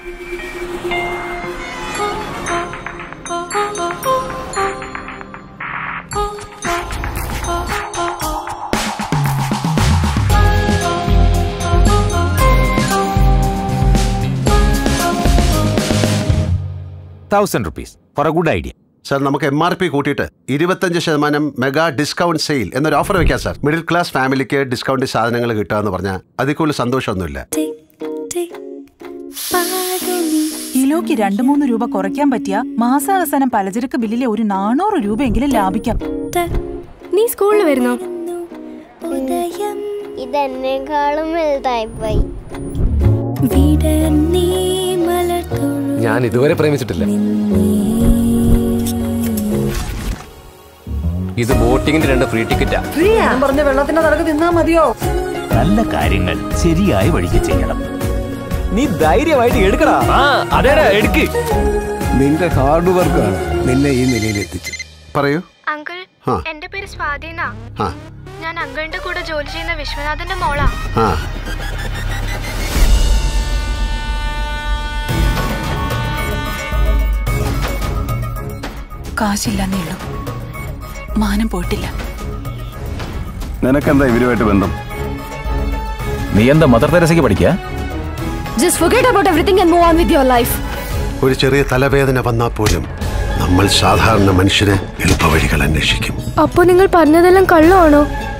Thousand rupees for a good idea sir നമുക്ക് M R P കൂട്ടിയിട്ട് ഇരുപത്തഞ്ച് ശതമാനം മെഗാ ഡിസ്കൗണ്ട് സെയിൽ എന്നൊരു ഓഫർ വെക്കാം സാർ മിഡിൽ ക്ലാസ് ഫാമിലിക്ക് ഡിസ്കൗണ്ട് സാധനങ്ങൾ കിട്ടുക എന്ന് പറഞ്ഞാൽ അതിൽ കൂടുതൽ സന്തോഷമൊന്നുമില്ല കിലോയ്ക്ക് രണ്ടു മൂന്ന് രൂപ കുറയ്ക്കാൻ പറ്റിയ മാസാവസാനം പലചരക്ക് ബില്ലിലെ ഒരു നാനൂറ് രൂപയെങ്കിലും ലാഭിക്കാം നീ സ്കൂളിൽ വരുന്നോ ഇതെന്നേക്കാളും വലുതായി പോയി ഞാൻ ഇതുവരെ പ്രേമിച്ചിട്ടില്ല ഇത് ബോട്ടിങ്ങിന്റെ രണ്ട് ഫ്രീ ടിക്കറ്റാ പറഞ്ഞ വെള്ളത്തിന്റെ നടക്ക് തിന്നാ മതിയോ നല്ല കാര്യങ്ങൾ ശരിയായ വഴിക്ക് ചെയ്യണം നീ ധൈര്യമായിട്ട് എടുക്കടാ ആ അതേടാ എടുക്ക് നിന്റെ ഹാർഡ് വർക്കാണ് നിന്നെ ഈ നിലയിലെത്തിച്ചത് പറയൂ അങ്കിൾ ആ. എന്റെ പേര് സ്വാധീന ആ ഞാൻ അങ്കിളിന്റെ കൂടെ ജോലി ചെയ്യുന്ന വിശ്വനാഥന്റെ മോളാ ആ കാശില്ലെന്നേ ഉള്ളൂ മാനം പോയിട്ടില്ല നിനക്കെന്താ ഇവരുമായിട്ട് ബന്ധം നീ എന്താ മദർ തെരസയ്ക്ക് പഠിക്കുക just forget about everything and move on with your life ഒരു ചെറിയ തലവേദന വന്നാൽ പോലും നമ്മൾ സാധാരണ മനുഷ്യരെ എളുപ്പവഴികൾ അന്വേഷിക്കും അപ്പോ നിങ്ങൾ പറഞ്ഞതെല്ലാം കള്ളമാണോ